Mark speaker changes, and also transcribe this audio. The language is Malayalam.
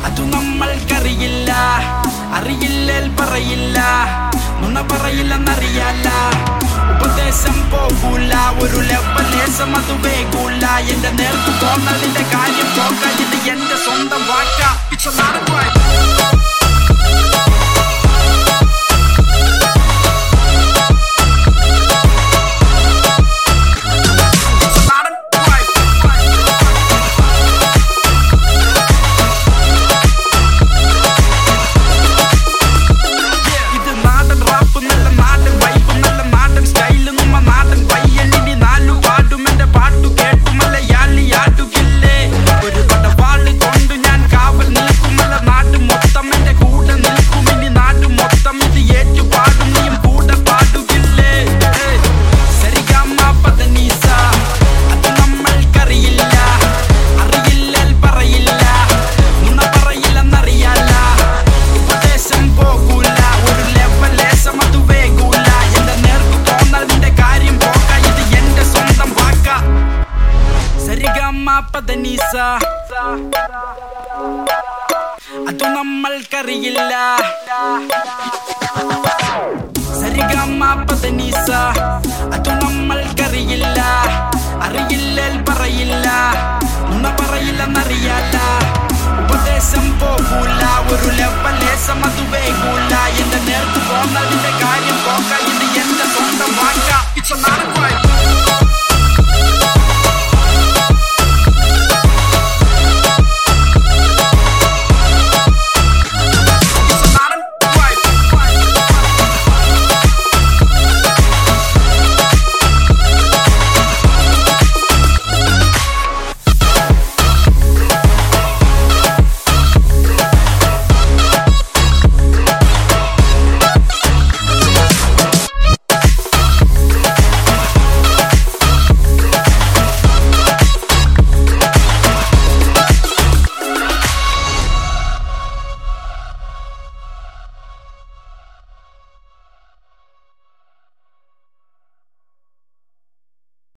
Speaker 1: അതു നമ്മൾക്കറിയില്ല അറിയില്ലേൽ പറയില്ല നുണ പറയില്ലെന്നറിയാല ഉപദേശം പോകൂല ഒരു ലെവലേശം അത് വേഗൂല എന്റെ നേർക്ക് പോന്നതിന്റെ കാര്യം പോക്കാൻ ഇത് എന്റെ സ്വന്തം വാക്ക It's a lot of work. It's a lot of work. ഇത് നാടൻ റാപ്പ് നല്ല നാടൻ വൈബ് നല്ല നാടൻ സ്റ്റൈല് നമ്മ നാടൻ പയ്യനിനി നാലു പാടും എന്റെ പാട്ടു കേട്ടു മലയാളി ആടുകില്ലേ ഒരു പടവാള് കൊണ്ട് ഞാൻ കാവൽ നിൽക്കുമല്ല നാട് മൊത്തം എന്റെ കൂടെ നിൽക്കും ഇനി നാട് മൊത്തം ഇത് ഏറ്റു പാടും നീയും കൂടെ പാടുകില്ലേ ഏയ്, സരിഗമ പദനീസ അത് നമ്മൾക്കറിയില്ല അറിയില്ലേൽ പറയില്ല നുണ പറയില്ലെന്നറിയാല ഉപദേശം പോകൂല ഒരു ലെവലേശം അത് വേഗൂല എന്റെ നേർക്ക് തോന്നലിന്റെ കാര്യം പോക്ക ഇത് എന്റെ സ്വന്തം വാക്ക സരിഗമ പദനീസ അത് നമ്മൾക്കറിയില്ല സരിഗമ പദനീസ അത് നമ്മൾക്കറിയില്ല അറിയില്ലേൽ പറയില്ല നുണ പറയില്ലെന്നറിയാല ഉപദേശം പോകൂല ഒരു ലെവലേശം അത് വേഗൂല എന്റെ നേർക്ക് പോന്നതിന്റെ കാര്യം പോക്ക ഇത് എന്റെ സ്വന്തം വാക്ക It's a lot of work.